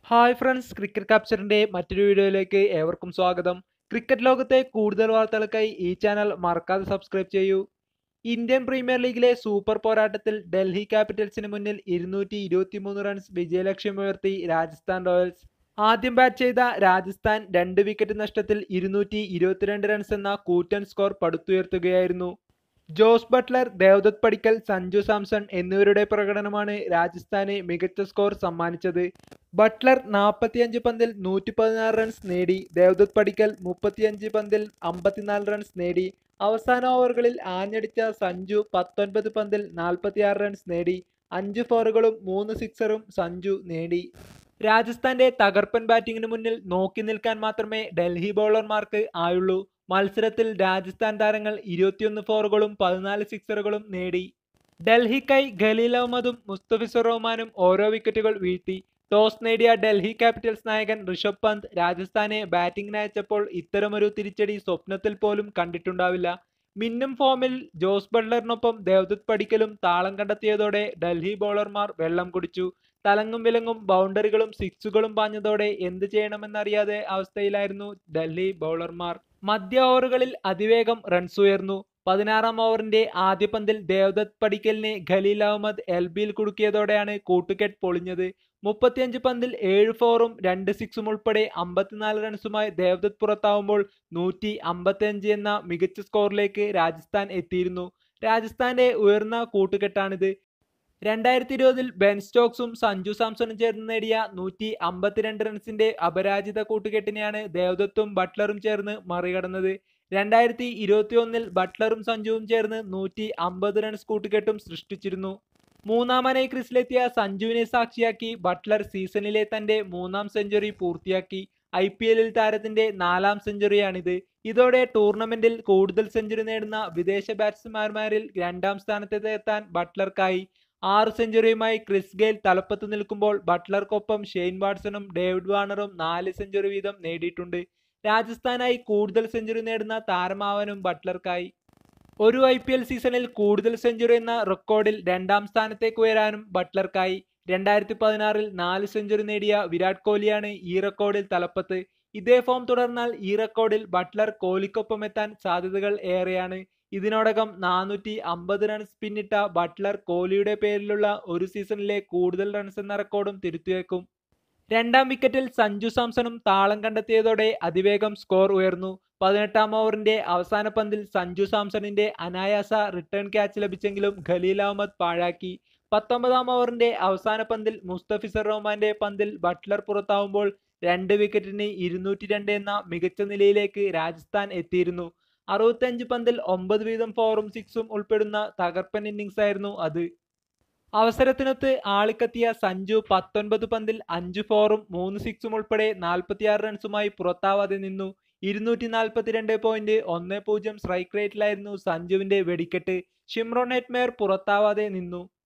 hi friends cricket കാപ്ചറിന്റെ മറ്റൊരു വീഡിയോയിലേക്ക് ഏവർക്കും സ്വാഗതം ക്രിക്കറ്റ് ലോകത്തെ കൂടുതൽ വാർത്തകൾക്കായി ഈ ചാനൽ മറക്കാതെ സബ്സ്ക്രൈബ് ചെയ്യൂ ഇന്ത്യൻ പ്രീമിയർ ലീഗിലെ സൂപ്പർ പോരാട്ടത്തിൽ ഡൽഹി ക്യാപിറ്റൽസിന് മുന്നിൽ ഇരുന്നൂറ്റി ഇരുപത്തിമൂന്ന് റൺസ് വിജയലക്ഷ്യമുയർത്തി രാജസ്ഥാൻ റോയൽസ് ആദ്യം ബാറ്റ് ചെയ്ത രാജസ്ഥാൻ രണ്ട് വിക്കറ്റ് നഷ്ടത്തിൽ ഇരുന്നൂറ്റി ഇരുപത്തിരണ്ട് റൺസ് എന്ന കൂറ്റൻ സ്കോർ പടുത്തുയർത്തുകയായിരുന്നു ജോസ് ബട്ട്ലർ ദേവദത്ത് പടിക്കൽ സഞ്ജു സാംസൺ എന്നിവരുടെ പ്രകടനമാണ് രാജസ്ഥാന് മികച്ച സ്കോർ സമ്മാനിച്ചത് ബട്ട്ലർ നാൽപ്പത്തിയഞ്ച് പന്തിൽ നൂറ്റി പതിനാറ് റൺസ് നേടി ദേവദത്ത് പടിക്കൽ മുപ്പത്തിയഞ്ച് പന്തിൽ അമ്പത്തിനാല് റൺസ് നേടി അവസാന ഓവറുകളിൽ ആഞ്ഞടിച്ച സഞ്ജു പത്തൊൻപത് പന്തിൽ നാൽപ്പത്തിയാറ് റൺസ് നേടി അഞ്ച് ഫോറുകളും മൂന്ന് സിക്സറും സഞ്ജു നേടി രാജസ്ഥാന്റെ തകർപ്പൻ ബാറ്റിംഗിന് മുന്നിൽ നോക്കി നിൽക്കാൻ മാത്രമേ ഡൽഹി ബൗളർമാർക്ക് ആയുള്ളൂ മത്സരത്തിൽ രാജസ്ഥാൻ താരങ്ങൾ ഇരുപത്തിയൊന്ന് ഫോറുകളും പതിനാല് സിക്സറുകളും നേടി ഡൽഹിക്കായി ഖലീൽ അഹമ്മദും മുസ്തഫിസുർ റഹ്മാനും ഓരോ വിക്കറ്റുകൾ വീഴ്ത്തി ടോസ് നേടിയ ഡൽഹി ക്യാപിറ്റൽസ് നായകൻ ഋഷഭ് പന്ത് രാജസ്ഥാനെ ബാറ്റിംഗിന് അയച്ചപ്പോൾ ഇത്തരമൊരു തിരിച്ചടി സ്വപ്നത്തിൽ പോലും കണ്ടിട്ടുണ്ടാവില്ല മിന്നും ഫോമിൽ ജോസ് ബട്ട്ലറിനൊപ്പം ദേവദത്ത് പടിക്കലും താളം കണ്ടെത്തിയതോടെ ഡൽഹി ബൗളർമാർ വെള്ളം കുടിച്ചു തലങ്ങും വിലങ്ങും ബൗണ്ടറികളും സിക്സുകളും പാഞ്ഞതോടെ എന്ത് ചെയ്യണമെന്നറിയാതെ അവസ്ഥയിലായിരുന്നു ഡൽഹി ബൗളർമാർ മധ്യ ഓവറുകളിൽ അതിവേഗം റൺസ് ഉയർന്നു പതിനാറാം ഓവറിന്റെ ആദ്യ പന്തിൽ ദേവദത്ത് പടിക്കലിനെ ഖലീൽ അഹമ്മദ് എൽ ബിയിൽ കുടുക്കിയതോടെയാണ് കൂട്ടുകെട്ട് പൊളിഞ്ഞത് മുപ്പത്തിയഞ്ച് പന്തിൽ ഏഴ് ഫോറും രണ്ട് സിക്സും ഉൾപ്പെടെ അമ്പത്തിനാല് റൺസുമായി ദേവദത്ത് പുറത്താവുമ്പോൾ നൂറ്റി അമ്പത്തിയഞ്ച് എന്ന മികച്ച സ്കോറിലേക്ക് രാജസ്ഥാൻ എത്തിയിരുന്നു രാജസ്ഥാന്റെ ഉയർന്ന കൂട്ടുകെട്ടാണിത് രണ്ടായിരത്തി ഇരുപതിൽ ബെൻ സ്റ്റോക്സും സഞ്ജു സാംസണും ചേർന്ന് നേടിയ നൂറ്റി അമ്പത്തിരണ്ട് റൺസിന്റെ അപരാജിത കൂട്ടുകെട്ടിനെയാണ് ദേവദത്തും ബട്ട്ലറും ചേർന്ന് മറികടന്നത് രണ്ടായിരത്തി ഇരുപത്തി ഒന്നിൽ ബട്ട്ലറും സഞ്ജുവും ചേർന്ന് നൂറ്റി അമ്പത് റൺസ് കൂട്ടുകെട്ടും സൃഷ്ടിച്ചിരുന്നു മൂന്നാമനായി ക്രിസിലെത്തിയ സഞ്ജുവിനെ സാക്ഷിയാക്കി ബട്ട്ലർ സീസണിലെ തന്റെ മൂന്നാം സെഞ്ചുറി പൂർത്തിയാക്കി ഐ പി എല്ലിൽ താരത്തിന്റെ നാലാം സെഞ്ചുറിയാണിത് ഇതോടെ ടൂർണമെന്റിൽ കൂടുതൽ സെഞ്ചുറി നേടുന്ന വിദേശ ബാറ്റ്സ്മാൻമാരിൽ രണ്ടാം സ്ഥാനത്തെത്താൻ ബട്ട്ലർക്കായി ആറ് സെഞ്ചുറിയുമായി ക്രിസ് ഗെയിൽ തലപ്പത്ത് നിൽക്കുമ്പോൾ ബട്ട്ലർക്കൊപ്പം ഷെയ്ൻ വാട്സണും ഡേവിഡ് വാർണറും നാല് സെഞ്ചുറി വീതം നേടിയിട്ടുണ്ട് രാജസ്ഥാനായി കൂടുതൽ സെഞ്ചുറി നേടുന്ന താരമാവാനും ബട്ട്ലർക്കായി ഒരു ഐ പി എൽ സീസണിൽ കൂടുതൽ സെഞ്ചുറി എന്ന റെക്കോർഡിൽ രണ്ടാം സ്ഥാനത്തേക്ക് ഉയരാനും ബട്ട്ലർക്കായി രണ്ടായിരത്തി പതിനാറിൽ നാല് സെഞ്ചുറി നേടിയ വിരാട് കോഹ്ലിയാണ് ഈ റെക്കോർഡിൽ തലപ്പത്ത് ഇതേ ഫോം തുടർന്നാൽ ഈ റെക്കോർഡിൽ ബട്ട്ലർ കോഹ്ലിക്കൊപ്പം എത്താൻ സാധ്യതകൾ ഏറെയാണ് ഇതിനോടകം നാനൂറ്റി അമ്പത് റൺസ് പിന്നിട്ട ബട്ട്ലർ കോഹ്ലിയുടെ പേരിലുള്ള ഒരു സീസണിലെ കൂടുതൽ റൺസ് എന്ന റെക്കോർഡും തിരുത്തിവെക്കും രണ്ടാം വിക്കറ്റിൽ സഞ്ജു സാംസണും താളം കണ്ടെത്തിയതോടെ അതിവേഗം സ്കോർ ഉയർന്നു പതിനെട്ടാം ഓവറിന്റെ അവസാന പന്തിൽ സഞ്ജു സാംസണിന്റെ അനായാസ റിട്ടേൺ ക്യാച്ച് ലഭിച്ചെങ്കിലും ഖലീൽ അഹമ്മദ് പാഴാക്കി പത്തൊമ്പതാം ഓവറിന്റെ അവസാന പന്തിൽ മുസ്തഫിസർ റഹ്മാന്റെ പന്തിൽ ബട്ട്ലർ പുറത്താവുമ്പോൾ രണ്ട് വിക്കറ്റിന് ഇരുന്നൂറ്റി രണ്ട് എന്ന മികച്ച നിലയിലേക്ക് രാജസ്ഥാൻ എത്തിയിരുന്നു അറുപത്തഞ്ച് പന്തിൽ ഒമ്പത് വീതം ഫോറും സിക്സും ഉൾപ്പെടുന്ന തകർപ്പൻ ഇന്നിംഗ്സ് ആയിരുന്നു അത് അവസരത്തിനൊത്ത് ആളിക്കത്തിയ സഞ്ജു പത്തൊൻപത് പന്തിൽ അഞ്ച് ഫോറും മൂന്ന് സിക്സും ഉൾപ്പെടെ നാൽപ്പത്തിയാറ് റൺസുമായി പുറത്താവാതെ നിന്നു ഇരുന്നൂറ്റി നാൽപ്പത്തിരണ്ട് പോയിന്റ് ഒന്ന് പൂജ്യം സ്ട്രൈക്ക് റേറ്റിലായിരുന്നു സഞ്ജുവിന്റെ വെടിക്കെട്ട് ഷിംറോൺ ഹെറ്റ്മേർ പുറത്താവാതെ നിന്നു